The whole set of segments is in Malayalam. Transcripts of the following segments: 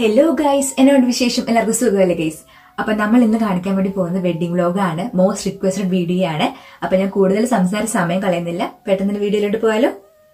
ഹലോ ഗൈസ് എന്നോട് വിശേഷം എല്ലാവർക്കും സുഖമല്ലേ ഗൈസ് അപ്പൊ നമ്മൾ ഇന്ന് കാണിക്കാൻ വേണ്ടി പോകുന്ന വെഡിങ് വ്ലോഗാണ് മോസ്റ്റ് റിക്വസ്റ്റഡ് വീഡിയോ ആണ് അപ്പൊ ഞാൻ കൂടുതൽ സംസാരിച്ച സമയം കളയുന്നില്ല പെട്ടെന്ന് വീഡിയോയിലോട്ട് പോയാലോ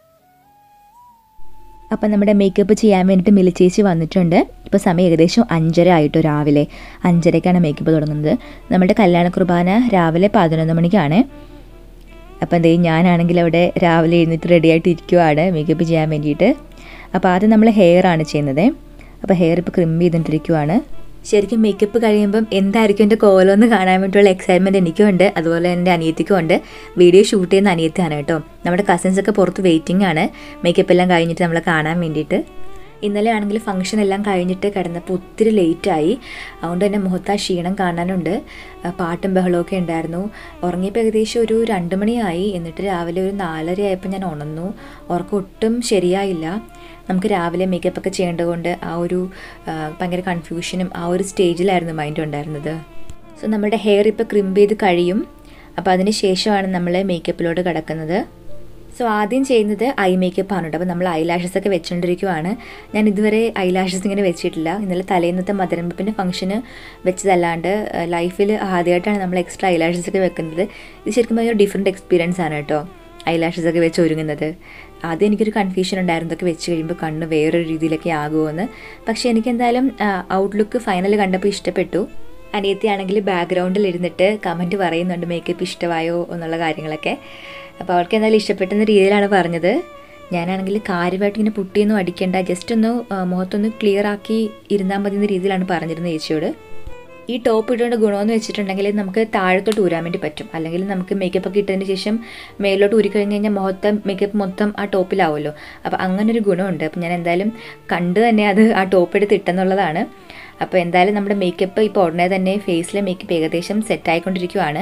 അപ്പം നമ്മുടെ മേക്കപ്പ് ചെയ്യാൻ വേണ്ടിയിട്ട് മിലിച്ചേച്ചി വന്നിട്ടുണ്ട് ഇപ്പോൾ സമയം ഏകദേശം അഞ്ചര ആയിട്ടോ രാവിലെ അഞ്ചരയ്ക്കാണ് മേക്കപ്പ് തുടങ്ങുന്നത് നമ്മുടെ കല്യാണ കുർബാന രാവിലെ പതിനൊന്ന് മണിക്കാണ് അപ്പം എന്തേ ഞാനാണെങ്കിൽ അവിടെ രാവിലെ എഴുന്നേറ്റ് റെഡി ആയിട്ട് ഇരിക്കുവാണ് മേക്കപ്പ് ചെയ്യാൻ വേണ്ടിയിട്ട് അപ്പോൾ ആദ്യം നമ്മൾ ഹെയർ ആണ് ചെയ്യുന്നത് അപ്പോൾ ഹെയർ ഇപ്പോൾ ക്രിം ചെയ്തുകൊണ്ടിരിക്കുവാണ് ശരിക്കും മേക്കപ്പ് കഴിയുമ്പം എന്തായിരിക്കും എൻ്റെ കോലമെന്ന് കാണാൻ വേണ്ടിയുള്ള എക്സൈറ്റ്മെൻറ്റ് എനിക്കും ഉണ്ട് അതുപോലെ എൻ്റെ അനിയത്തിക്കും ഉണ്ട് വീഡിയോ ഷൂട്ട് ചെയ്യുന്ന അനിയത്തിയാണ് കേട്ടോ നമ്മുടെ കസിൻസ് ഒക്കെ പുറത്ത് വെയിറ്റിംഗ് ആണ് മേക്കപ്പ് എല്ലാം കഴിഞ്ഞിട്ട് നമ്മളെ കാണാൻ വേണ്ടിയിട്ട് ഇന്നലെ ആണെങ്കിൽ ഫംഗ്ഷൻ എല്ലാം കഴിഞ്ഞിട്ട് കിടന്നപ്പോൾ ഒത്തിരി ലേറ്റായി അതുകൊണ്ട് തന്നെ മുഖത്ത് ആ ക്ഷീണം കാണാനുണ്ട് ആ, പാട്ടും ബഹളമൊക്കെ ഉണ്ടായിരുന്നു ഉറങ്ങിയപ്പോൾ ഏകദേശം ഒരു രണ്ട് മണിയായി എന്നിട്ട് രാവിലെ ഒരു നാലര ആയപ്പോൾ ഞാൻ ഉണർന്നു ഉറക്കം ഒട്ടും ശരിയായില്ല നമുക്ക് രാവിലെ മേക്കപ്പ് ഒക്കെ ചെയ്യേണ്ടതുകൊണ്ട് ആ ഒരു ആ, ഭയങ്കര കൺഫ്യൂഷനും ആ ഒരു സ്റ്റേജിലായിരുന്നു മൈൻഡ് ഉണ്ടായിരുന്നത് സോ നമ്മുടെ ഹെയർ ഇപ്പോൾ ക്രിംപ് ചെയ്ത് കഴിയും അപ്പോൾ അതിന് ശേഷമാണ് നമ്മൾ മേക്കപ്പിലോട്ട് കിടക്കുന്നത് സോ ആദ്യം ചെയ്യുന്നത് ഐ മേക്കപ്പ് ആണ് കേട്ടോ അപ്പോൾ നമ്മൾ ഐ ലാഷസ് ഒക്കെ വെച്ചുകൊണ്ടിരിക്കുവാണ് ഞാൻ ഇതുവരെ ഐ ലാഷസ് ഇങ്ങനെ വെച്ചിട്ടില്ല ഇന്നലെ തലേന്നത്തെ മദരമ്പപ്പിൻ്റെ ഫംഗ്ഷന് വെച്ചതല്ലാണ്ട് ലൈഫിൽ ആദ്യമായിട്ടാണ് നമ്മൾ എക്സ്ട്രാ ഐ ലാഷസ് ഒക്കെ വെക്കുന്നത് ഇത് ശരിക്കും ഒരു ഡിഫറെൻറ്റ് എക്സ്പീരിയൻസ് ആണ് കേട്ടോ ഐ ലാഷസ് ഒക്കെ വെച്ച് ഒരുങ്ങുന്നത് ആദ്യം എനിക്കൊരു കൺഫ്യൂഷൻ ഉണ്ടായിരുന്നു ഇതൊക്കെ വെച്ച് കഴിയുമ്പോൾ കണ്ണ് വേറൊരു രീതിയിലൊക്കെ ആകുമെന്ന് പക്ഷേ എനിക്ക് എന്തായാലും ഔട്ട്ലുക്ക് ഫൈനൽ കണ്ടപ്പോൾ ഇഷ്ടപ്പെട്ടു അനിയത്തിയാണെങ്കിൽ ബാക്ക്ഗ്രൗണ്ടിൽ ഇരുന്നിട്ട് കമൻറ്റ് പറയുന്നുണ്ട് മേക്കപ്പ് ഇഷ്ടമായോ എന്നുള്ള കാര്യങ്ങളൊക്കെ അപ്പോൾ അവൾക്ക് എന്തായാലും ഇഷ്ടപ്പെട്ടെന്ന രീതിയിലാണ് പറഞ്ഞത് ഞാനാണെങ്കിൽ കാര്യമായിട്ട് ഇങ്ങനെ പുട്ടിയൊന്നും അടിക്കേണ്ട ജസ്റ്റ് ഒന്ന് ആ, മുഖത്തൊന്ന് ക്ലിയർ ആക്കി ഇരുന്നാൽ മതി എന്ന രീതിയിലാണ് പറഞ്ഞിരുന്നത് ചേച്ചിയോട് ഈ ടോപ്പ് ഇട്ടുകൊണ്ട് ഗുണമെന്ന് വെച്ചിട്ടുണ്ടെങ്കിൽ നമുക്ക് താഴത്തോട്ട് ഊരാൻ വേണ്ടി പറ്റും അല്ലെങ്കിൽ നമുക്ക് മേക്കപ്പ് ഒക്കെ ഇട്ടതിന് ശേഷം മേലോട്ട് ഊരി കഴിഞ്ഞ് കഴിഞ്ഞാൽ മുഖത്തെ മേക്കപ്പ് മൊത്തം ആ ടോപ്പിലാവുമല്ലോ അപ്പോൾ അങ്ങനെ ഒരു ഗുണമുണ്ട് അപ്പോൾ ഞാൻ എന്തായാലും കണ്ട് തന്നെ അത് ആ ടോപ്പ് എടുത്ത് ഇട്ടെന്നുള്ളതാണ് അപ്പോൾ എന്തായാലും നമ്മുടെ മേക്കപ്പ് ഇപ്പോൾ ഉടനെ തന്നെ ഫേസിലെ മേക്കപ്പ് ഏകദേശം സെറ്റ് ആയിക്കൊണ്ടിരിക്കുവാണ്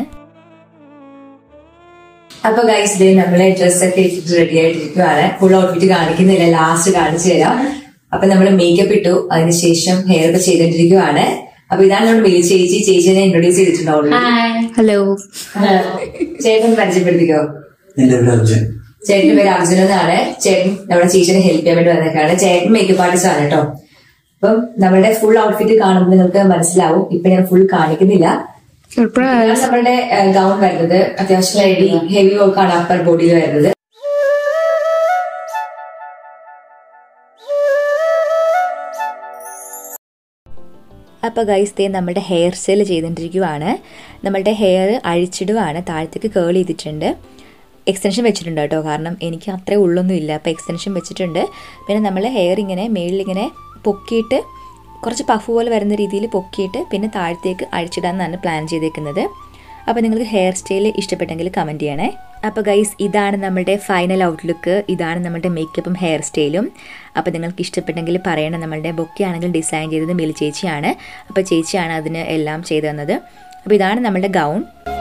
അപ്പൊ ഗൈസ് ഡേ നമ്മളെ ഡ്രസ്സൊക്കെ ഇട്ടിട്ട് റെഡി ആയിട്ടിരിക്കുവാണ് ഫുൾ ഔട്ട്ഫിറ്റ് കാണിക്കുന്നില്ല ലാസ്റ്റ് കാണിച്ചു തരാം അപ്പൊ നമ്മൾ മേക്കപ്പ് ഇട്ടു അതിനുശേഷം ഹെയർ ഒക്കെ ചെയ്തിട്ടിരിക്കുവാണ് അപ്പൊ ഇതാണ് നമ്മുടെ മേൽ ചേച്ചി ചേച്ചിനെ ഇൻട്രൊഡ്യൂസ് ചെയ്തിട്ടുണ്ടാവുള്ളൂ ഹലോ ചേട്ടൻ പരിചയപ്പെടുത്തിക്കോ എന്റെ പേര് അർജുൻ ചേട്ടന്റെ പേര് അർജുൻ എന്നാണ് ചേട്ടൻ നമ്മുടെ ചേച്ചിനെ ഹെൽപ്പ് ചെയ്യാൻ വേണ്ടി വന്നേക്കാണ് ചേട്ടൻ മേക്കപ്പ് ആർട്ടിസ്റ്റ് ആണ് കേട്ടോ അപ്പം നമ്മുടെ ഫുൾ ഔട്ട്ഫിറ്റ് കാണുമ്പോൾ നിങ്ങൾക്ക് മനസ്സിലാവും ഇപ്പൊ ഞാൻ ഫുൾ കാണിക്കുന്നില്ല ഇതാണ് നമ്മുടെ ഗൗൺ വരുന്നത് അത്യാവശ്യം ഹെവി ഹെവി വർക്കാണ് അപ്പർ ബോഡിയിൽ വരുന്നത് അപ്പോൾ ഗൈസ് ദേ നമ്മുടെ ഹെയർ സ്റ്റൈൽ ചെയ്തുകൊണ്ടിരിക്കുവാണ് നമ്മളുടെ ഹെയർ അഴിച്ചിടുവാണ് താഴത്തേക്ക് കേൾ ചെയ്തിട്ടുണ്ട് എക്സ്റ്റൻഷൻ വെച്ചിട്ടുണ്ട് കേട്ടോ കാരണം എനിക്ക് അത്രേ ഉള്ളൊന്നും ഇല്ല അപ്പോൾ എക്സ്റ്റൻഷൻ വെച്ചിട്ടുണ്ട് പിന്നെ നമ്മൾ ഹെയർ ഇങ്ങനെ മേളിലിങ്ങനെ പൊക്കിയിട്ട് കുറച്ച് പഫ് പോലെ വരുന്ന രീതിയിൽ പൊക്കിയിട്ട് പിന്നെ താഴത്തേക്ക് അഴിച്ചിടാമെന്നാണ് പ്ലാൻ ചെയ്തേക്കുന്നത് അപ്പോൾ നിങ്ങൾക്ക് ഹെയർ സ്റ്റൈൽ ഇഷ്ടപ്പെട്ടെങ്കിൽ കമൻറ്റ് ചെയ്യണേ അപ്പോൾ ഗൈസ് ഇതാണ് നമ്മുടെ ഫൈനൽ ഔട്ട്ലുക്ക് ഇതാണ് നമ്മുടെ മേക്കപ്പും ഹെയർ സ്റ്റൈലും അപ്പോൾ നിങ്ങൾക്ക് ഇഷ്ടപ്പെട്ടെങ്കിൽ പറയണം നമ്മളുടെ ബൊക്കെ ആണെങ്കിൽ ഡിസൈൻ ചെയ്തത് മിലി ചേച്ചിയാണ് അപ്പോൾ ചേച്ചിയാണ് അതിന് എല്ലാം ചെയ്തു തന്നത് അപ്പോൾ ഇതാണ് നമ്മുടെ ഗൗൺ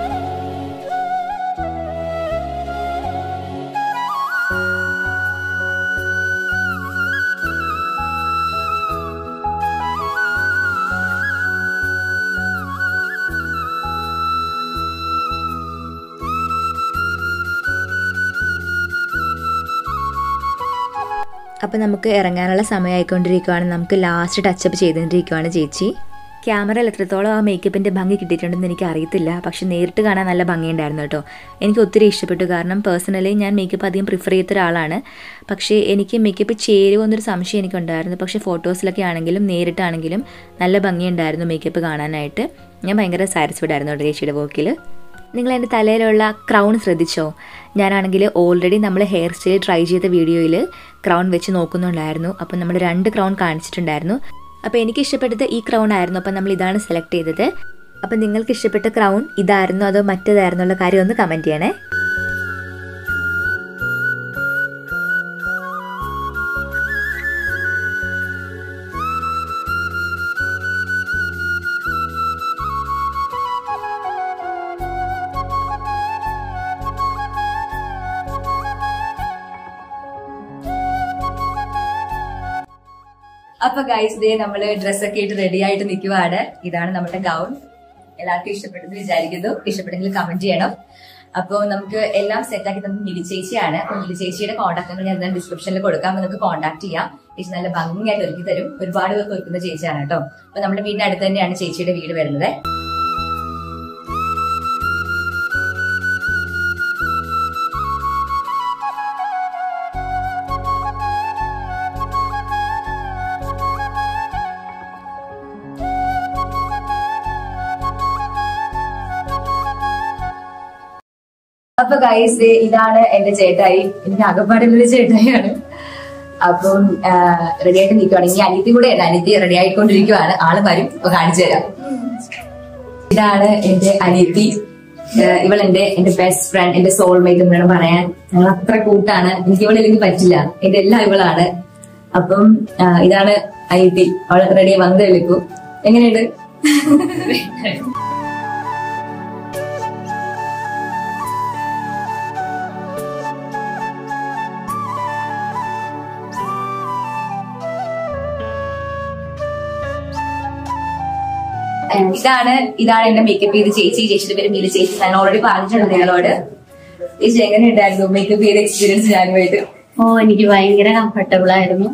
അപ്പോൾ നമുക്ക് ഇറങ്ങാനുള്ള സമയമായിക്കൊണ്ടിരിക്കുകയാണ് നമുക്ക് ലാസ്റ്റ് ടച്ചപ്പ് ചെയ്തുകൊണ്ടിരിക്കുകയാണ് ചേച്ചി ക്യാമറയിൽ എത്രത്തോളം ആ മേക്കപ്പിൻ്റെ ഭംഗി കിട്ടിയിട്ടുണ്ടെന്ന് എനിക്ക് അറിയത്തില്ല പക്ഷെ നേരിട്ട് കാണാൻ നല്ല ഭംഗിയുണ്ടായിരുന്നു കേട്ടോ എനിക്ക് ഒത്തിരി ഇഷ്ടപ്പെട്ടു കാരണം പേഴ്സണലി ഞാൻ മേക്കപ്പ് അധികം പ്രിഫർ ചെയ്ത ഒരാളാണ് പക്ഷേ എനിക്ക് മേക്കപ്പ് ചേരുമോ എന്നൊരു സംശയം എനിക്കുണ്ടായിരുന്നു പക്ഷേ ഫോട്ടോസിലൊക്കെ ആണെങ്കിലും നേരിട്ടാണെങ്കിലും നല്ല ഭംഗിയുണ്ടായിരുന്നു മേക്കപ്പ് കാണാനായിട്ട് ഞാൻ ഭയങ്കര സാറ്റിസ്ഫൈഡ് ആയിരുന്നു കേട്ടോ ചേച്ചിയുടെ വർക്കിൽ നിങ്ങൾ എൻ്റെ തലയിലുള്ള ക്രൗൺ ശ്രദ്ധിച്ചോ ഞാനാണെങ്കിൽ ഓൾറെഡി നമ്മൾ ഹെയർ സ്റ്റൈൽ ട്രൈ ചെയ്ത വീഡിയോയിൽ ക്രൗൺ വെച്ച് നോക്കുന്നുണ്ടായിരുന്നു അപ്പോൾ നമ്മൾ രണ്ട് ക്രൗൺ കാണിച്ചിട്ടുണ്ടായിരുന്നു അപ്പോൾ എനിക്ക് ഇഷ്ടപ്പെട്ടത് ഈ ക്രൗൺ ആയിരുന്നു അപ്പോൾ നമ്മൾ ഇതാണ് സെലക്ട് ചെയ്തത് അപ്പോൾ നിങ്ങൾക്ക് ഇഷ്ടപ്പെട്ട ക്രൗൺ ഇതായിരുന്നോ അതോ മറ്റേതായിരുന്നോ ഉള്ള കാര്യം ഒന്ന് കമൻറ്റ് ചെയ്യണേ അപ്പൊ ഗൈസ് ഡേ നമ്മള് ഡ്രസ്സൊക്കെ ഇട്ട് റെഡി ആയിട്ട് നിൽക്കുവാണ് ഇതാണ് നമ്മുടെ ഗൗൺ എല്ലാവർക്കും ഇഷ്ടപ്പെട്ടെന്ന് വിചാരിക്കുന്നു ഇഷ്ടപ്പെട്ടെങ്കിൽ കമന്റ് ചെയ്യണം അപ്പോൾ നമുക്ക് എല്ലാം സെറ്റ് ആക്കി നമുക്ക് മിലി ചേച്ചിയാണ് അപ്പൊ മിലി ചേച്ചിയുടെ കോൺടാക്ട് നമ്പർ ഞാൻ ഡിസ്ക്രിപ്ഷനിൽ കൊടുക്കാം നിങ്ങൾക്ക് കോൺടാക്ട് ചെയ്യാം ചേച്ചി നല്ല ഭംഗിയായിട്ട് ഒരുക്കി തരും ഒരുപാട് പേർക്ക് ഒരുക്കുന്ന ചേച്ചിയാണ് കേട്ടോ അപ്പൊ നമ്മുടെ വീടിന്റെ അടുത്ത് തന്നെയാണ് ചേച്ചിയുടെ വീട് വരുന്നത് അപ്പൊ ഗൈസ് ഇതാണ് എന്റെ ചേട്ടായി എനിക്ക് അകപ്പാടുള്ളൊരു ചേട്ടായിയാണ് അപ്പം റെഡി ആയിട്ട് നിൽക്കുവാണ് ഇനി അനിത്തി കൂടെ അല്ല അനിത്തി റെഡി ആയിക്കൊണ്ടിരിക്കുവാണ് ആള് വരും ഇപ്പൊ കാണിച്ചു തരാം ഇതാണ് എന്റെ അനിയത്തി ഏഹ് ഇവൾ എന്റെ എന്റെ ബെസ്റ്റ് ഫ്രണ്ട് എന്റെ സോൾമേറ്റ് എന്ന് വേണം പറയാൻ ഞങ്ങൾ അത്ര കൂട്ടാണ് എനിക്ക് ഇവിടെ എനിക്ക് പറ്റില്ല എന്റെ എല്ലാം ഇവളാണ് അപ്പം ആ, ഇതാണ് അനിയത്തി അവൾ റെഡി വന്ന് വിളിക്കും എങ്ങനെയുണ്ട് ഏഹ് ഇതാണ് ഇതാണ് എന്റെ മേക്കപ്പ് ചെയ്ത് ചേച്ചി ചേച്ചിയുടെ പേര് മീല ചേച്ചി ഞാൻ ഓൾറെഡി പറഞ്ഞിട്ടുണ്ട് നിങ്ങളോട് ചേച്ചി എങ്ങനെ ഉണ്ടായിരുന്നു മേക്കപ്പ് ചെയ്ത എക്സ്പീരിയൻസ് ഞാനുമായിട്ട് ഓ എനിക്ക് ഭയങ്കര കംഫർട്ടബിൾ ആയിരുന്നു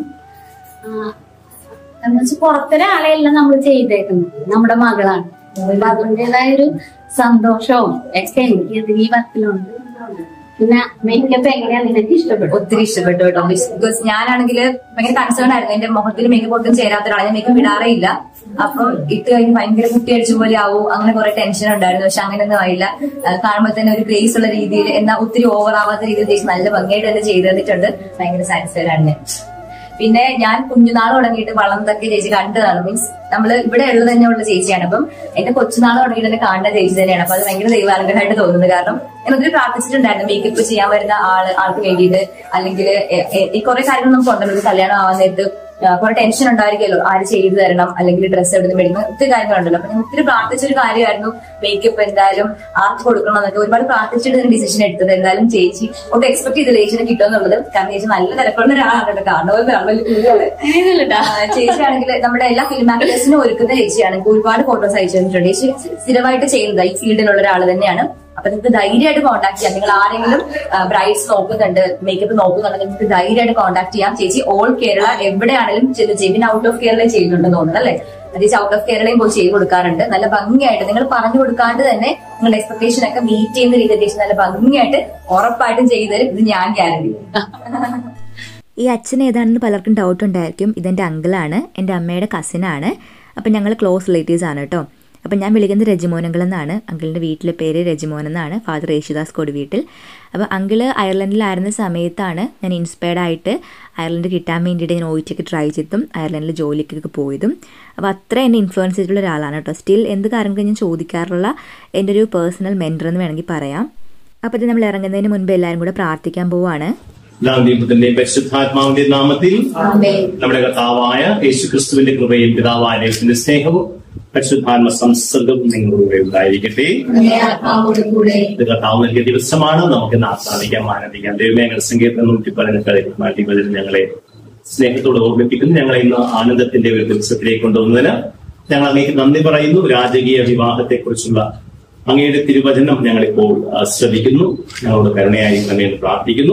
എന്നുവെച്ചാൽ പുറത്തൊരാളെയല്ല നമ്മൾ ചെയ്തേക്കുന്നത് നമ്മുടെ മകളാണ് അപ്പൊ അതിൻ്റെതായ ഒരു സന്തോഷവും ഒക്കെ എനിക്ക് ഇതിൽ ഈ വർക്കിലുണ്ട് പിന്നെ മേക്കപ്പ് എങ്ങനെയാ നിനക്ക് ഇഷ്ടപ്പെട്ടു ഒത്തിരി ഇഷ്ടപ്പെട്ടു കേട്ടോ ബിക്കോസ് ഞാനാണെങ്കിൽ ഭയങ്കര കൺസേൺ ആയിരുന്നു എന്റെ മുഖത്തിൽ മേക്കപ്പ് ഒട്ടും ചേരാത്ത ഒരാളെ ഞാൻ മേക്കപ്പ് ഇടാറേ ഇല്ല അപ്പം ഇട്ട് കഴിഞ്ഞ് ഭയങ്കര കുട്ടി അടിച്ച പോലെ ആവും അങ്ങനെ കുറെ ടെൻഷൻ ഉണ്ടായിരുന്നു പക്ഷെ അങ്ങനെയൊന്നും ആയില്ല ആ, കാണുമ്പോൾ തന്നെ ഒരു ഗ്രേസ് ഉള്ള രീതിയിൽ എന്നാൽ ഒത്തിരി ഓവർ ആവാത്ത രീതിയിൽ ചേച്ചി നല്ല ഭംഗിയായിട്ട് തന്നെ ചെയ്തു തന്നിട്ടുണ്ട് ഭയങ്കര സാറ്റിസ്ഫൈഡ് ആണ് ഞാൻ പിന്നെ ഞാൻ കുഞ്ഞുനാൾ തുടങ്ങിയിട്ട് വളർന്നതൊക്കെ ചേച്ചി കണ്ടതാണ് മീൻസ് നമ്മൾ ഇവിടെ ഉള്ളത് തന്നെ ഉള്ള ചേച്ചിയാണ് അപ്പം എന്റെ കൊച്ചുനാൾ തുടങ്ങിയിട്ട് തന്നെ കാണുന്ന ചേച്ചി തന്നെയാണ് അപ്പൊ അത് ഭയങ്കര ദൈവാനുഗ്രഹമായിട്ട് തോന്നുന്നത് കാരണം ഞാൻ ഒത്തിരി പ്രാർത്ഥിച്ചിട്ടുണ്ടായിരുന്നു മേക്കപ്പ് ചെയ്യാൻ വരുന്ന ആള് ആൾക്ക് വേണ്ടിയിട്ട് അല്ലെങ്കിൽ ഈ കുറെ കാര്യങ്ങൾ നമുക്ക് ഉണ്ടല്ലോ ഒരു കല്യാണം ആവാൻ നേരത്ത് കുറെ ടെൻഷൻ ഉണ്ടായിരിക്കുമല്ലോ ആര് ചെയ്തു തരണം അല്ലെങ്കിൽ ഡ്രസ്സ് എവിടെ നിന്ന് മേടിക്കണം ഒത്തിരി കാര്യങ്ങളുണ്ടല്ലോ അപ്പൊ ഞാൻ ഒത്തിരി പ്രാർത്ഥിച്ചൊരു കാര്യമായിരുന്നു മേക്കപ്പ് എന്തായാലും ആർക്ക് കൊടുക്കണം എന്നൊക്കെ ഒരുപാട് പ്രാർത്ഥിച്ചിട്ട് ഞാൻ ഡിസിഷൻ എടുത്തത് എന്തായാലും ചേച്ചി ഒട്ടും എക്സ്പെക്ട് ചെയ്തില്ല ചേച്ചിനെ കിട്ടുമെന്നുള്ളത് കാരണം ചേച്ചി നല്ല തിരക്കുള്ള ഒരാളാണ് കേട്ടോ കാണുന്നത് ചേച്ചിയാണെങ്കിൽ നമ്മുടെ എല്ലാ ഫിലിം ആക്ടേഴ്സിനും ഒരുക്കുന്ന ചേച്ചിയാണ് എനിക്ക് ഒരുപാട് ഫോട്ടോസ് അയച്ചു തന്നിട്ടുണ്ട് ചേച്ചി സ്ഥിരമായിട്ട് ചെയ്യുന്നത് ഈ ഫീൽഡിലുള്ള ഒരാൾ തന്നെയാണ് അപ്പൊ നിങ്ങൾക്ക് ധൈര്യമായിട്ട് കോൺടാക്ട് ചെയ്യാം നിങ്ങൾ ആരെങ്കിലും ബ്രൈഡ്സ് നോക്കുന്നുണ്ട് മേക്കപ്പ് നോക്കുന്നുണ്ടെങ്കിൽ നിങ്ങൾക്ക് ധൈര്യമായിട്ട് കോൺടാക്ട് ചെയ്യാം ചേച്ചി ഓൾ കേരള എവിടെയാണെങ്കിലും ചെന്ന് ചെയ്യും പിന്നെ ഔട്ട് ഓഫ് കേരള ചെയ്യുന്നുണ്ടെന്ന് തോന്നുന്നു അല്ലേ ചേച്ചി ഔട്ട് ഓഫ് കേരളയും പോയി ചെയ്ത് കൊടുക്കാറുണ്ട് നല്ല ഭംഗിയായിട്ട് നിങ്ങൾ പറഞ്ഞു കൊടുക്കാണ്ട് തന്നെ നിങ്ങളുടെ എക്സ്പെക്ടേഷൻ ഒക്കെ മീറ്റ് ചെയ്യുന്ന രീതിയിൽ ചേച്ചി നല്ല ഭംഗിയായിട്ട് ഉറപ്പായിട്ടും ചെയ്തു തരും ഇത് ഞാൻ ഗ്യാരണ്ടി ഈ അച്ഛൻ ഏതാണെന്ന് പലർക്കും ഡൗട്ട് ഉണ്ടായിരിക്കും ഇതെൻ്റെ അങ്കിളാണ് എൻ്റെ അമ്മയുടെ കസിനാണ് അപ്പം ഞങ്ങൾ ക്ലോസ് റിലേറ്റീവ്സ് ആണ് കേട്ടോ അപ്പം ഞാൻ വിളിക്കുന്നത് രജിമോനങ്കിൾ എന്നാണ് അങ്കിളിൻ്റെ വീട്ടിലെ പേര് രജിമോൻ എന്നാണ് ഫാദർ യേശുദാസ് കോടി വീട്ടിൽ അപ്പോൾ അങ്കിള് അയർലൻഡിലായിരുന്ന സമയത്താണ് ഞാൻ ഇൻസ്പയർഡ് ആയിട്ട് അയർലൻഡ് കിട്ടാൻ വേണ്ടിയിട്ട് ഞാൻ ഒയിച്ചൊക്കെ ട്രൈ ചെയ്തും അയർലൻഡിൽ ജോലിക്കൊക്കെ പോയതും അപ്പോൾ അത്ര എന്നെ ഇൻഫ്ലുവൻസ് ചെയ്തിട്ടുള്ള ഒരാളാണ് കേട്ടോ സ്റ്റിൽ എന്ത് കാര്യങ്ങൾ ഞാൻ ചോദിക്കാറുള്ള എൻ്റെ ഒരു പേഴ്സണൽ മെൻറ്റർ എന്ന് വേണമെങ്കിൽ പറയാം അപ്പോൾ ഇത് നമ്മൾ ഇറങ്ങുന്നതിന് മുൻപ് എല്ലാവരും കൂടെ പ്രാർത്ഥിക്കാൻ പോവുകയാണ് ദൈവത്തിന്റെ പരിശുദ്ധാത്മാവിന്റെ നാമത്തിൽ നമ്മുടെ കർത്താവായ യേശു ക്രിസ്തുവിന്റെ കൃപയും പിതാവായ ദൈവത്തിന്റെ സ്നേഹവും പരിശുദ്ധാത്മ സംസർഗവും നിങ്ങളുടെ ഉണ്ടായിരിക്കട്ടെ ഇത് കർത്താവ് നൽകിയ ദിവസമാണ് നമുക്ക് ഇന്ന് ആസ്വാദിക്കാം ആനന്ദിക്കാം ദൈവമേ ഞങ്ങളുടെ സങ്കീർത്തനം നൂറ്റി പതിനെട്ട് നാട്ടി പതിന് ഞങ്ങളെ സ്നേഹത്തോടെ ഓർമ്മിപ്പിക്കുന്നു ഞങ്ങളെ ഇന്ന് ആനന്ദത്തിന്റെ ഒരു ദിവസത്തിലേക്ക് കൊണ്ടുവന്നതിന് ഞങ്ങൾ അങ്ങേക്ക് നന്ദി പറയുന്നു രാജകീയ വിവാഹത്തെ കുറിച്ചുള്ള അങ്ങയുടെ തിരുവചനം ഞങ്ങളിപ്പോൾ ആ, ശ്രവിക്കുന്നു ഞങ്ങളോട് കരുണയായി തന്നെ പ്രാർത്ഥിക്കുന്നു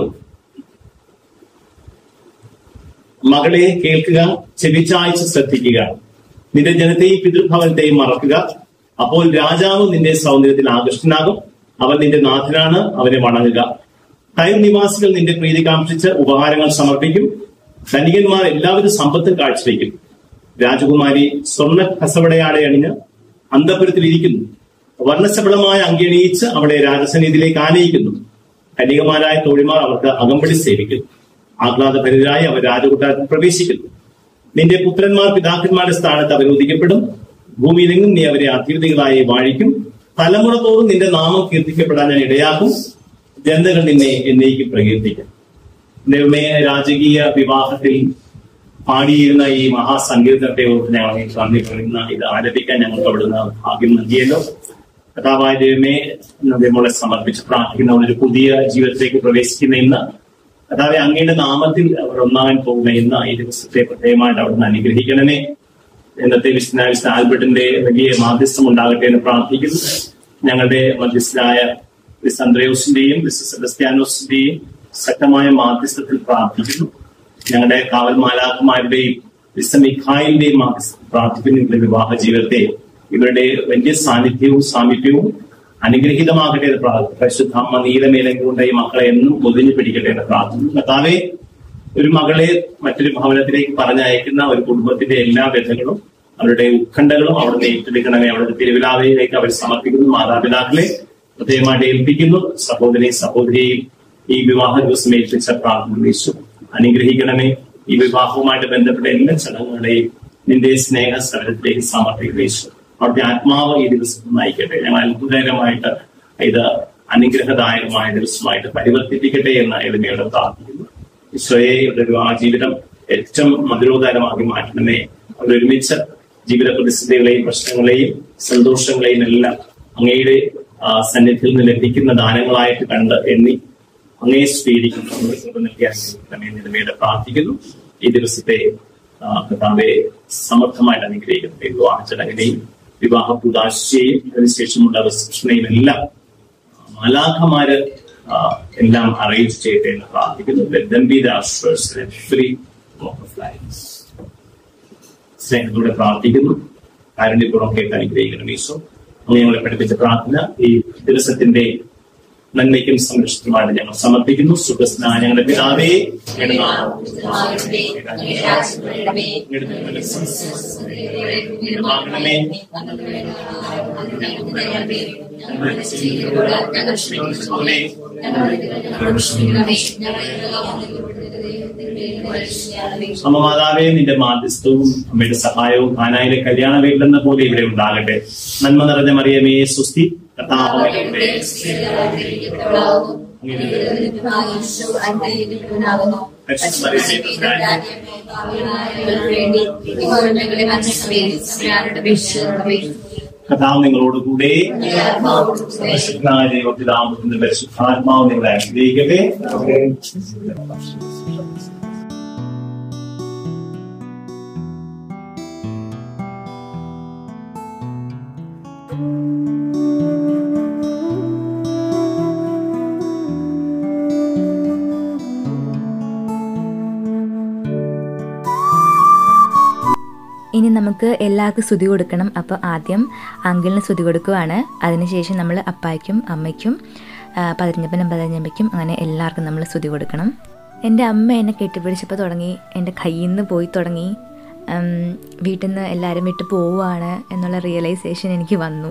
മകളെ കേൾക്കുക ചെവിച്ചായ്ച ശ്രദ്ധിക്കുക നിന്റെ ജനത്തെയും പിതൃഭവനത്തെയും മറക്കുക അപ്പോൾ രാജാവ് നിന്റെ സൗന്ദര്യത്തിൽ ആകൃഷ്ടനാകും അവൻ നിന്റെ നാഥനാണ് അവനെ വണങ്ങുക കയർ നിവാസികൾ നിന്റെ പ്രീതി കാംക്ഷിച്ച് ഉപഹാരങ്ങൾ സമർപ്പിക്കും ധനികന്മാർ എല്ലാവരും സമ്പത്തും കാഴ്ചവെക്കും രാജകുമാരി സ്വർണ്ണ കസവടയാടെ അണിഞ്ഞ് അന്തപുരത്തിൽ ഇരിക്കുന്നു വർണ്ണശബളമായ അങ്കിയണിയിച്ച് അവിടെ രാജസന്നിധിയിലേക്ക് ആനയിക്കുന്നു കന്യകമാരായ തോഴിമാർ അവർക്ക് അകമ്പടി സേവിക്കുന്നു ആഹ്ലാദഭരിതരായി അവർ രാജകൊട്ടാരത്തിൽ പ്രവേശിക്കുന്നു നിന്റെ പുത്രന്മാർ പിതാക്കന്മാരുടെ സ്ഥാനത്ത് അവരോധിക്കപ്പെടും ഭൂമിയിലെങ്ങും നീ അവരെ അധിപതികളായി വാഴിക്കും തലമുറ തോറും നിന്റെ നാമം കീർത്തിക്കപ്പെടാൻ ഞാൻ ഇടയാക്കും ജനതകൾ നിന്നെ എന്നേക്ക് പ്രകീർത്തിക്കും ദൈവമേ രാജകീയ വിവാഹത്തിൽ പാടിയിരുന്ന ഈ മഹാസങ്കീർത്തനത്തെ ഓർത്ത് ഞങ്ങൾ ഈ നന്ദി പറയുന്ന ഇത് ആലപിക്കാൻ ഞങ്ങൾക്ക് അവിടുന്ന് ഭാഗ്യം നൽകിയല്ലോ കഥാവായ ദൈവമേ നമ്മളെ സമർപ്പിച്ച് പ്രാർത്ഥിക്കുന്ന ഒരു പുതിയ ജീവിതത്തിലേക്ക് പ്രവേശിക്കുന്ന ഇന്ന് കഥാവെ അങ്ങയുടെ നാമത്തിൽ അവർ ഒന്നാകാൻ പോകുന്ന ഇന്ന് ഈ ദിവസത്തെ പ്രത്യേകമായിട്ട് അവിടുന്ന് അനുഗ്രഹിക്കണമേ ഇന്നത്തെ വിശുദ്ധനായ വിശുദ്ധ ആൽബർട്ടിന്റെ വലിയ മാധ്യസ്ഥം ഉണ്ടാകട്ടെ എന്ന് പ്രാർത്ഥിക്കുന്നു ഞങ്ങളുടെ മധ്യസ്ഥനായ മിസ് അന്ത്രയോസിന്റെയും മിസ് സെബസ്ത്യാനോസിന്റെയും ശക്തമായ മാധ്യസ്ഥത്തിൽ പ്രാർത്ഥിക്കുന്നു ഞങ്ങളുടെ കാവൽ മാലാഖമാരുടെയും മിസ്റ്റർ മിഖായിന്റെയും മാധ്യസ്ഥത്തിൽ പ്രാർത്ഥിക്കുന്നു ഇവരുടെ വിവാഹ ജീവിതത്തെ ഇവരുടെ വലിയ സാന്നിധ്യവും സാമീപ്യവും അനുഗ്രഹീതമാകട്ടെ എന്ന് പ്രാർത്ഥിക്കുന്നു പരിശുദ്ധ അമ്മ നീലമേലം കൊണ്ട് ഈ മക്കളെ എന്നും പൊതിഞ്ഞു പിടിക്കട്ടെ എന്ന് പ്രാർത്ഥിക്കുന്നു കർത്താവെ ഒരു മകളെ മറ്റൊരു ഭവനത്തിലേക്ക് പറഞ്ഞയക്കുന്ന ഒരു കുടുംബത്തിന്റെ എല്ലാ വ്യഥകളും അവരുടെ ഉത്കണ്ഠകളും അവിടെ ഏറ്റെടുക്കണമേ അവരുടെ തിരുവിലാവയിലേക്ക് അവർ സമർപ്പിക്കുന്നു മാതാപിതാക്കളെ പ്രത്യേകമായിട്ട് ഏൽപ്പിക്കുന്നു സഹോദരി സഹോദരിയെയും ഈ വിവാഹ ദിവസം ഏൽപ്പിച്ച പ്രാർത്ഥന യേശു അനുഗ്രഹിക്കണമേ ഈ വിവാഹവുമായിട്ട് ബന്ധപ്പെട്ട എല്ലാ ചടങ്ങുകളെയും നിന്റെ സ്നേഹ സ്ഥലത്തിലേക്ക് സമർപ്പിക്കുന്ന യേശു അവിടുത്തെ ആത്മാവ് ഈ ദിവസം നയിക്കട്ടെ ഞങ്ങൾ അത്ഭുതകരമായിട്ട് ഇത് അനുഗ്രഹദായകമായ ദിവസമായിട്ട് പരിവർത്തിപ്പിക്കട്ടെ എന്ന് എളിമയോട് പ്രാർത്ഥിക്കുന്നു ഈശോയെ ഇവരുടെ വിവാഹ ജീവിതം ഏറ്റവും മധുരോദാരമാക്കി മാറ്റണമേ അവരൊരുമിച്ച് ജീവിത പ്രതിസന്ധികളെയും പ്രശ്നങ്ങളെയും സന്തോഷങ്ങളെയും എല്ലാം അങ്ങയുടെ ആ, സന്നിധിയിൽ നിന്ന് ലഭിക്കുന്ന ദാനങ്ങളായിട്ട് കണ്ട് എണ്ണി അങ്ങേ സ്വീകരിക്കുന്നു അങ്ങ് കൃപ നൽകി അനുഗ്രഹിക്കണമേ എന്ന് എളിമയോടെ പ്രാർത്ഥിക്കുന്നു ഈ ദിവസത്തെ ആ, കർത്താവെ സമർത്ഥമായിട്ട് അനുഗ്രഹിക്കുന്നു ഈ വിവാഹ ചടങ്ങിനെയും വിവാഹ പുതാശയെയും അതിനുശേഷമുള്ള റിസപ്ഷനെയും എല്ലാം മാലാഖമാര് ആ, എല്ലാം അറേഞ്ച് ചെയ്യട്ടെ എന്ന് പ്രാർത്ഥിക്കുന്നു Let them be the ushers in every walk of life. സ്നേഹത്തോടെ പ്രാർത്ഥിക്കുന്നു കാരുണ്യപൂർവ്വം കേട്ട് അനുഗ്രഹിക്കണം ഈശോ അങ്ങനെ ഞങ്ങളെ പഠിപ്പിച്ച പ്രാർത്ഥന ഈ ദിവസത്തിന്റെ നന്മയ്ക്കും സംരക്ഷണത്തിനുമായിട്ട് ഞങ്ങൾ സമർപ്പിക്കുന്നു സുഖസ്ന ഞങ്ങളുടെ പിതാവേ ഞങ്ങളുടെ നാമം ണമേ അമ്മമാതാവേ നിന്റെ മാധ്യസ്ഥവും അമ്മയുടെ സഹായവും ഖാനായിലെ കല്യാണ വീട്ടിലെന്ന പോലെ ഇവിടെ ഉണ്ടാകട്ടെ നന്മ നിറഞ്ഞ മറിയമേ സുസ്തി കർത്താവ് അങ്ങയുടെ കഥാവ് നിങ്ങളോട് കൂടെ പരിശുദ്ധനായ ദൈവപിതാവിന്റെ പരിശുദ്ധാത്മാവ് നിങ്ങളെ അനുഗ്രഹിക്കട്ടെ ഇനി നമുക്ക് എല്ലാവർക്കും സ്തുതി കൊടുക്കണം അപ്പോൾ ആദ്യം അങ്കിളിന് സ്തുതി കൊടുക്കുവാണ് അതിനുശേഷം നമ്മൾ അപ്പായ്ക്കും അമ്മയ്ക്കും ആ, പതിരഞ്ഞപ്പനും പതിരഞ്ഞമ്മയ്ക്കും അങ്ങനെ എല്ലാവർക്കും നമ്മൾ സ്തുതി കൊടുക്കണം എൻ്റെ അമ്മ എന്നെ കെട്ടിപ്പിടിച്ചപ്പോൾ തുടങ്ങി എൻ്റെ കയ്യിൽ നിന്ന് പോയി തുടങ്ങി ഉം, വീട്ടിൽ നിന്ന് എല്ലാവരും വിട്ട് പോവുകയാണ് എന്നുള്ള റിയലൈസേഷൻ എനിക്ക് വന്നു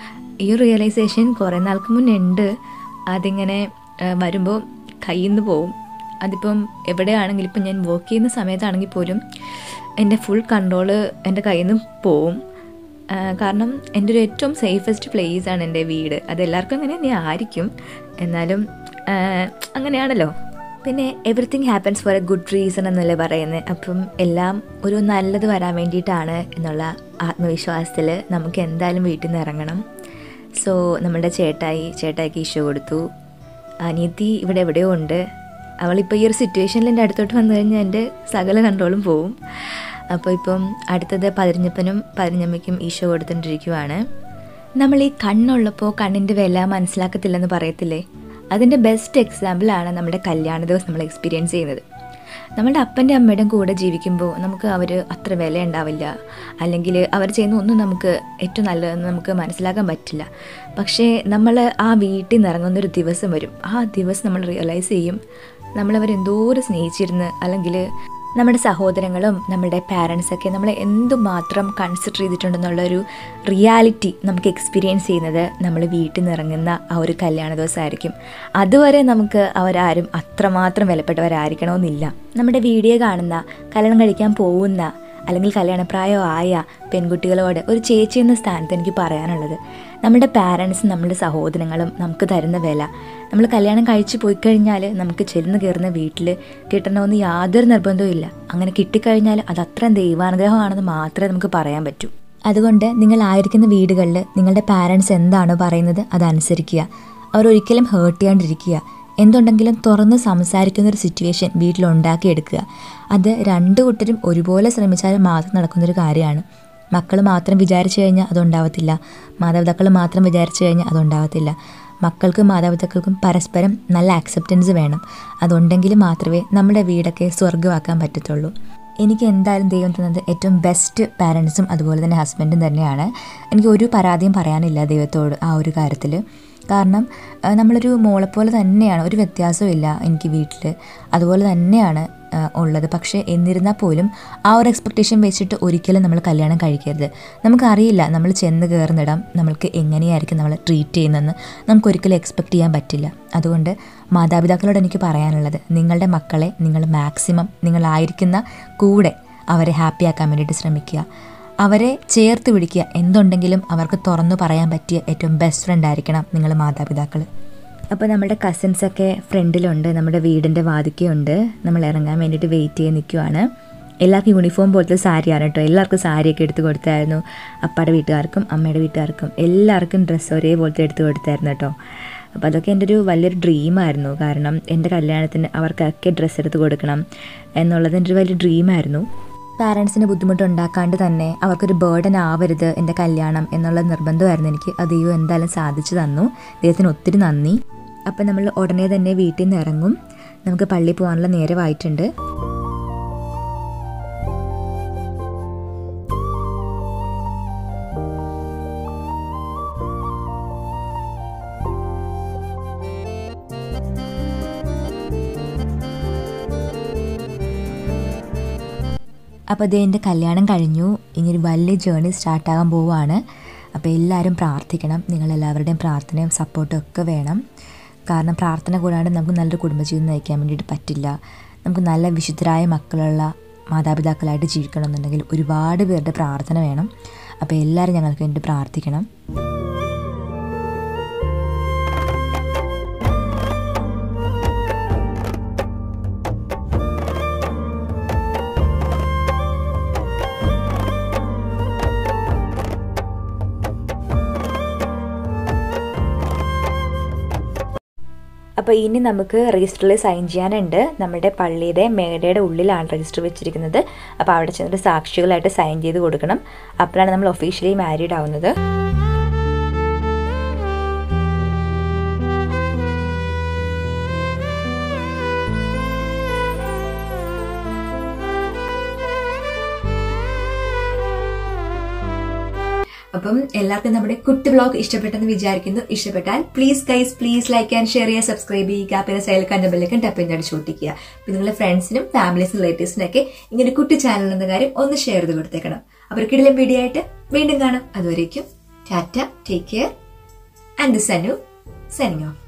ഈ റിയലൈസേഷൻ കുറേ നാൾക്ക് മുന്നേ ഉണ്ട് അതിങ്ങനെ വരുമ്പോൾ കയ്യിൽ നിന്ന് പോവും അതിപ്പം എവിടെയാണെങ്കിലും ഇപ്പം ഞാൻ വർക്ക് ചെയ്യുന്ന സമയത്താണെങ്കിൽ പോലും എൻ്റെ ഫുൾ കൺട്രോള് എൻ്റെ കയ്യിൽ നിന്ന് പോവും ആ, കാരണം എൻ്റെ ഒരു ഏറ്റവും സേഫസ്റ്റ് പ്ലേസ് ആണ് എൻ്റെ വീട് അതെല്ലാവർക്കും അങ്ങനെ തന്നെ ആയിരിക്കും എന്നാലും ആ, അങ്ങനെയാണല്ലോ പിന്നെ everything happens for a good reason എന്നല്ലേ പറയുന്നത് അപ്പം എല്ലാം ഒരു നല്ലത് വരാൻ വേണ്ടിയിട്ടാണ് എന്നുള്ള ആത്മവിശ്വാസത്തിൽ നമുക്ക് എന്തായാലും വീട്ടിൽ നിന്ന് ഇറങ്ങണം സോ നമ്മുടെ ചേട്ടായി ചേട്ടായിക്ക് ഈശോ കൊടുത്തു അനിയത്തി ഇവിടെ എവിടെയോ ഉണ്ട് അവളിപ്പോൾ ഈ ഒരു സിറ്റുവേഷനിൽ എൻ്റെ അടുത്തോട്ട് വന്നു കഴിഞ്ഞാൽ എൻ്റെ സകല കൺട്രോളും പോവും അപ്പോൾ ഇപ്പം അടുത്തത് പതിരഞ്ഞപ്പനും പതിരഞ്ഞമ്മയ്ക്കും ഈശോ കൊടുത്തുകൊണ്ടിരിക്കുവാണ് നമ്മൾ ഈ കണ്ണുള്ളപ്പോൾ കണ്ണിൻ്റെ വില മനസ്സിലാക്കത്തില്ലെന്ന് പറയത്തില്ലേ അതിൻ്റെ ബെസ്റ്റ് എക്സാമ്പിളാണ് നമ്മുടെ കല്യാണ ദിവസം നമ്മൾ എക്സ്പീരിയൻസ് ചെയ്യുന്നത് നമ്മുടെ അപ്പൻ്റെ അമ്മയുടെയും കൂടെ ജീവിക്കുമ്പോൾ നമുക്ക് അവർ അത്ര വില ഉണ്ടാവില്ല അല്ലെങ്കിൽ അവർ ചെയ്യുന്ന ഒന്നും നമുക്ക് ഏറ്റവും നല്ലതെന്ന് നമുക്ക് മനസ്സിലാക്കാൻ പറ്റില്ല പക്ഷേ നമ്മൾ ആ വീട്ടിൽ നിന്ന് ഇറങ്ങുന്നൊരു ദിവസം വരും ആ ദിവസം നമ്മൾ റിയലൈസ് ചെയ്യും നമ്മളവർ എന്തോരം സ്നേഹിച്ചിരുന്ന് അല്ലെങ്കിൽ നമ്മുടെ സഹോദരങ്ങളും നമ്മുടെ പാരൻസൊക്കെ നമ്മളെ എന്തുമാത്രം കൺസിഡർ ചെയ്തിട്ടുണ്ടെന്നുള്ളൊരു റിയാലിറ്റി നമുക്ക് എക്സ്പീരിയൻസ് ചെയ്യുന്നത് നമ്മൾ വീട്ടിൽ നിന്ന് ഇറങ്ങുന്ന ആ ഒരു കല്യാണ ദിവസമായിരിക്കും അതുവരെ നമുക്ക് അവരാരും അത്രമാത്രം വിലപ്പെട്ടവരായിരിക്കണമെന്നില്ല നമ്മുടെ വീഡിയോ കാണുന്ന കല്യാണം കഴിക്കാൻ പോകുന്ന അല്ലെങ്കിൽ കല്യാണപ്രായമായ പെൺകുട്ടികളോട് ഒരു ചേച്ചി എന്ന സ്ഥാനത്ത് എനിക്ക് പറയാനുള്ളത് നമ്മുടെ പാരൻസും നമ്മുടെ സഹോദരങ്ങളും നമുക്ക് തരുന്ന വില നമ്മൾ കല്യാണം കഴിച്ച് പോയി കഴിഞ്ഞാൽ നമുക്ക് ചെന്ന് കയറുന്ന വീട്ടിൽ കിട്ടണമെന്ന് യാതൊരു നിർബന്ധവും ഇല്ല അങ്ങനെ കിട്ടിക്കഴിഞ്ഞാൽ അത് അത്രയും ദൈവാനുഗ്രഹമാണെന്ന് മാത്രമേ നമുക്ക് പറയാൻ പറ്റൂ അതുകൊണ്ട് നിങ്ങളായിരിക്കുന്ന വീടുകളിൽ നിങ്ങളുടെ പാരൻസ് എന്താണോ പറയുന്നത് അതനുസരിക്കുക അവർ ഒരിക്കലും ഹേർട്ട് ചെയ്യാണ്ടിരിക്കുക എന്തുണ്ടെങ്കിലും തുറന്ന് സംസാരിക്കുന്ന ഒരു സിറ്റുവേഷൻ വീട്ടിലുണ്ടാക്കിയെടുക്കുക അത് രണ്ടു കൂട്ടരും ഒരുപോലെ ശ്രമിച്ചാൽ മാത്രം നടക്കുന്നൊരു കാര്യമാണ് മക്കൾ മാത്രം വിചാരിച്ചു കഴിഞ്ഞാൽ അതുണ്ടാവത്തില്ല മാതാപിതാക്കൾ മാത്രം വിചാരിച്ചു കഴിഞ്ഞാൽ അതുണ്ടാവത്തില്ല മക്കൾക്കും മാതാപിതാക്കൾക്കും പരസ്പരം നല്ല ആക്സെപ്റ്റൻസ് വേണം അതുണ്ടെങ്കിൽ മാത്രമേ നമ്മുടെ വീടൊക്കെ സ്വർഗ്ഗമാക്കാൻ പറ്റത്തുള്ളൂ എനിക്ക് എന്തായാലും ദൈവം തന്നത് ഏറ്റവും ബെസ്റ്റ് പാരൻസും അതുപോലെ തന്നെ ഹസ്ബൻഡും തന്നെയാണ് എനിക്ക് ഒരു പരാതിയും പറയാനില്ല ദൈവത്തോട് ആ ഒരു കാര്യത്തിൽ കാരണം ആ, നമ്മളൊരു മോളെപ്പോലെ തന്നെയാണ് ഒരു വ്യത്യാസവും ഇല്ല എനിക്ക് വീട്ടിൽ അതുപോലെ തന്നെയാണ് ആ, ഉള്ളത് പക്ഷേ എന്നിരുന്നാൽ പോലും ആ ഒരു എക്സ്പെക്റ്റേഷൻ വെച്ചിട്ട് ഒരിക്കലും നമ്മൾ കല്യാണം കഴിക്കരുത് നമുക്കറിയില്ല നമ്മൾ ചെന്ന് കയറുന്നിടം നമ്മൾക്ക് എങ്ങനെയായിരിക്കും നമ്മൾ ട്രീറ്റ് ചെയ്യുന്നതെന്ന് നമുക്കൊരിക്കലും എക്സ്പെക്റ്റ് ചെയ്യാൻ പറ്റില്ല അതുകൊണ്ട് മാതാപിതാക്കളോട് എനിക്ക് പറയാനുള്ളത് നിങ്ങളുടെ മക്കളെ നിങ്ങൾ മാക്സിമം നിങ്ങളായിരിക്കുന്ന കൂടെ അവരെ ഹാപ്പിയാക്കാൻ വേണ്ടിയിട്ട് ശ്രമിക്കുക അവരെ ചേർത്ത് പിടിക്കുക എന്തുണ്ടെങ്കിലും അവർക്ക് തുറന്നു പറയാൻ പറ്റിയ ഏറ്റവും ബെസ്റ്റ് ഫ്രണ്ട് ആയിരിക്കണം നിങ്ങൾ മാതാപിതാക്കൾ അപ്പോൾ നമ്മുടെ കസിൻസൊക്കെ ഫ്രണ്ടിലുണ്ട് നമ്മുടെ വീടിൻ്റെ വാതിക്കയുണ്ട് നമ്മൾ ഇറങ്ങാൻ വേണ്ടിയിട്ട് വെയിറ്റ് ചെയ്ത് നിൽക്കുവാണ് എല്ലാവർക്കും യൂണിഫോം പോലത്തെ സാരിയാണ് കേട്ടോ എല്ലാവർക്കും സാരിയൊക്കെ എടുത്ത് കൊടുത്തായിരുന്നു അപ്പയുടെ വീട്ടുകാർക്കും അമ്മയുടെ വീട്ടുകാർക്കും എല്ലാവർക്കും ഡ്രസ്സ് ഒരേപോലത്തെ എടുത്ത് കൊടുത്തായിരുന്നു കേട്ടോ അപ്പോൾ അതൊക്കെ എൻ്റെ ഒരു വലിയൊരു ഡ്രീമായിരുന്നു കാരണം എൻ്റെ കല്യാണത്തിന് അവർക്കൊക്കെ ഡ്രസ്സ് എടുത്ത് കൊടുക്കണം എന്നുള്ളത് എൻ്റെ ഒരു വലിയ ഡ്രീമായിരുന്നു പാരൻസിന് ബുദ്ധിമുട്ടുണ്ടാക്കാണ്ട് തന്നെ അവർക്കൊരു ബേർഡൻ ആവരുത് എൻ്റെ കല്യാണം എന്നുള്ള നിർബന്ധമായിരുന്നു എനിക്ക് അത് ദൈവം എന്തായാലും സാധിച്ചു തന്നു ദൈവത്തിന് ഒത്തിരി നന്ദി അപ്പം നമ്മൾ ഉടനെ തന്നെ വീട്ടിൽ നിന്ന് ഇറങ്ങും നമുക്ക് പള്ളിയിൽ പോകാനുള്ള നേരമായിട്ടുണ്ട് അപ്പോൾ ഇത് എൻ്റെ കല്യാണം കഴിഞ്ഞു ഇനി ഒരു വലിയ ജേർണി സ്റ്റാർട്ടാകാൻ പോവുകയാണ് അപ്പോൾ എല്ലാവരും പ്രാർത്ഥിക്കണം നിങ്ങളെല്ലാവരുടെയും പ്രാർത്ഥനയും സപ്പോർട്ടും ഒക്കെ വേണം കാരണം പ്രാർത്ഥന കൂടാണ്ട് നമുക്ക് നല്ലൊരു കുടുംബജീവിതം നയിക്കാൻ വേണ്ടിയിട്ട് പറ്റില്ല നമുക്ക് നല്ല വിശുദ്ധരായ മക്കളുള്ള മാതാപിതാക്കളായിട്ട് ജീവിക്കണമെന്നുണ്ടെങ്കിൽ ഒരുപാട് പേരുടെ പ്രാർത്ഥന വേണം അപ്പോൾ എല്ലാവരും ഞങ്ങൾക്ക് വേണ്ടി പ്രാർത്ഥിക്കണം അപ്പോൾ ഇനി നമുക്ക് രജിസ്റ്ററിൽ സൈൻ ചെയ്യാനുണ്ട് നമ്മുടെ പള്ളിയുടെ മേടയുടെ ഉള്ളിലാണ് രജിസ്റ്റർ വെച്ചിരിക്കുന്നത് അപ്പോൾ അവിടെ ചെന്നിട്ട് സാക്ഷികളായിട്ട് സൈൻ ചെയ്ത് കൊടുക്കണം അപ്പോഴാണ് നമ്മൾ ഒഫീഷ്യലി മാരീഡ് ആവുന്നത് അപ്പം എല്ലാവർക്കും നമ്മുടെ കുട്ടി ബ്ലോഗ് ഇഷ്ടപ്പെട്ടെന്ന് വിചാരിക്കുന്നു ഇഷ്ടപ്പെട്ടാൽ please guys please like and share ചെയ്യുക സബ്സ്ക്രൈബ് ചെയ്യുക പിന്നെ സൈൽ കണ്ട ബെല്ലേക്കും ടപ്പ് ചെയ്ത് അടിച്ചു പൊട്ടിക്കുക പിന്നെ നിങ്ങളുടെ ഫ്രണ്ട്സിനും ഫാമിലീസിനും റിലേറ്റീവ്സിനും ഒക്കെ ഇങ്ങനെ ഒരു കുട്ടി ചാനൽ എന്ന കാര്യം ഒന്ന് ഷെയർ ചെയ്ത് കൊടുത്തേക്കണം അവർക്കിടയിലും വീഡിയോ ആയിട്ട് വീണ്ടും കാണാം അതുവരേക്കും tata take care and this Anu signing of